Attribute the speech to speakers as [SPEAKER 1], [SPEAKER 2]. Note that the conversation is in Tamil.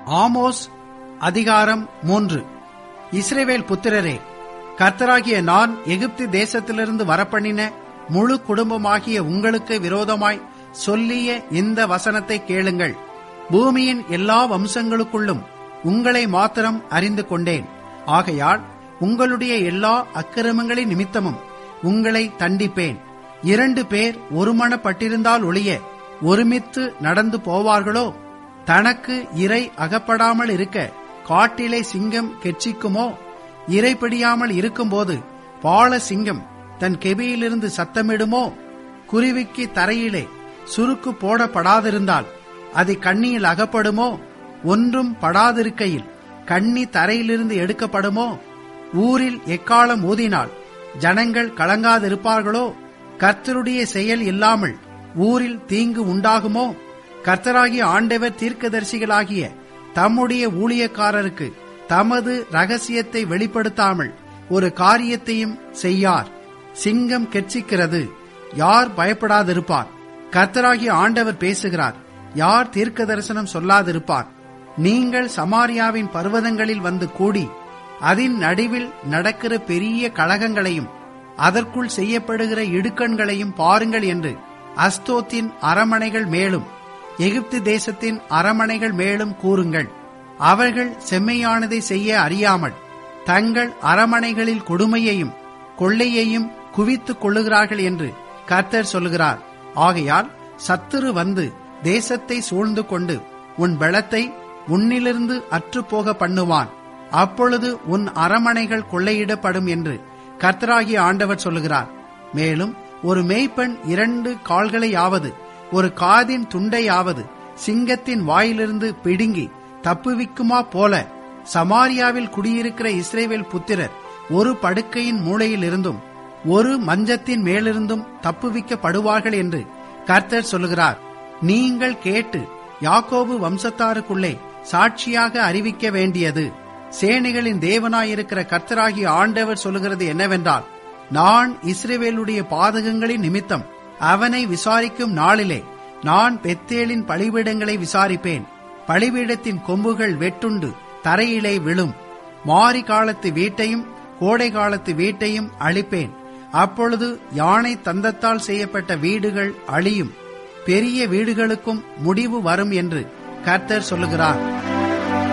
[SPEAKER 1] ஆமோஸ் அதிகாரம் மூன்று இஸ்ரேவேல் புத்திரரே கர்த்தராகிய நான் எகிப்து தேசத்திலிருந்து வரப்பண்ணின முழு குடும்பமாகிய உங்களுக்கு விரோதமாய் சொல்லிய இந்த வசனத்தை கேளுங்கள் பூமியின் எல்லா வம்சங்களுக்குள்ளும் உங்களை மாத்திரம் அறிந்து கொண்டேன் ஆகையால் உங்களுடைய எல்லா அக்கிரமங்களின் நிமித்தமும் உங்களை தண்டிப்பேன் இரண்டு பேர் ஒருமனப்பட்டிருந்தால் ஒழிய ஒருமித்து நடந்து போவார்களோ தனக்கு இறை அகப்படாமல் இருக்க காட்டிலே சிங்கம் கெச்சிக்குமோ இறை பிடியாமல் இருக்கும்போது பால சிங்கம் தன் கெபியிலிருந்து சத்தமிடுமோ குருவிக்கு தரையிலே சுருக்கு போடப்படாதிருந்தால் அது கண்ணியில் அகப்படுமோ ஒன்றும் படாதிருக்கையில் கண்ணி தரையிலிருந்து எடுக்கப்படுமோ ஊரில் எக்காலம் ஊதினால் ஜனங்கள் கலங்காதிருப்பார்களோ கர்த்தருடைய செயல் இல்லாமல் ஊரில் தீங்கு உண்டாகுமோ கர்த்தராகிய ஆண்டவர் தீர்க்கதரிசிகளாகிய தம்முடைய ஊழியக்காரருக்கு தமது ரகசியத்தை வெளிப்படுத்தாமல் ஒரு காரியத்தையும் செய்யார் சிங்கம் கெர்ச்சிக்கிறது யார் பயப்படாதிருப்பார் கர்த்தராகிய ஆண்டவர் பேசுகிறார் யார் தீர்க்க தரிசனம் சொல்லாதிருப்பார் நீங்கள் சமாரியாவின் பர்வதங்களில் வந்து கூடி அதன் நடுவில் நடக்கிற பெரிய கழகங்களையும் அதற்குள் செய்யப்படுகிற இடுக்கண்களையும் பாருங்கள் என்று அஸ்தோத்தின் அரமனைகள் மேலும் எகிப்து தேசத்தின் அரமனைகள் மேலும் கூறுங்கள் அவர்கள் செம்மையானதை செய்ய அறியாமல் தங்கள் அரமனைகளில் கொடுமையையும் கொள்ளையையும் குவித்துக் கொள்ளுகிறார்கள் என்று கர்த்தர் சொல்லுகிறார் ஆகையால் சத்துரு வந்து தேசத்தை சூழ்ந்து கொண்டு உன் பலத்தை உன்னிலிருந்து அற்றுப்போக பண்ணுவான் அப்பொழுது உன் அரமனைகள் கொள்ளையிடப்படும் என்று கர்த்தராகிய ஆண்டவர் சொல்லுகிறார் மேலும் ஒரு மேய்ப்பெண் இரண்டு கால்களையாவது ஒரு காதின் துண்டையாவது சிங்கத்தின் வாயிலிருந்து பிடுங்கி தப்புவிக்குமா போல சமாரியாவில் குடியிருக்கிற இஸ்ரேவேல் புத்திரர் ஒரு படுக்கையின் மூலையில் இருந்தும் ஒரு மஞ்சத்தின் மேலிருந்தும் தப்புவிக்கப்படுவார்கள் என்று கர்த்தர் சொல்லுகிறார் நீங்கள் கேட்டு யாக்கோபு வம்சத்தாருக்குள்ளே சாட்சியாக அறிவிக்க வேண்டியது சேனைகளின் தேவனாயிருக்கிற கர்த்தராகிய ஆண்டவர் சொல்லுகிறது என்னவென்றால் நான் இஸ்ரேவேலுடைய பாதகங்களின் நிமித்தம் அவனை விசாரிக்கும் நாளிலே நான் பெத்தேலின் பலிபீடங்களை விசாரிப்பேன் பலிபீடத்தின் கொம்புகள் வெட்டுண்டு தரையிலே விழும் மாரி காலத்து வீட்டையும் கோடை காலத்து வீட்டையும் அழிப்பேன் அப்பொழுது யானை தந்தத்தால் செய்யப்பட்ட வீடுகள் அழியும் பெரிய வீடுகளுக்கும் முடிவு வரும் என்று கர்த்தர் சொல்லுகிறார்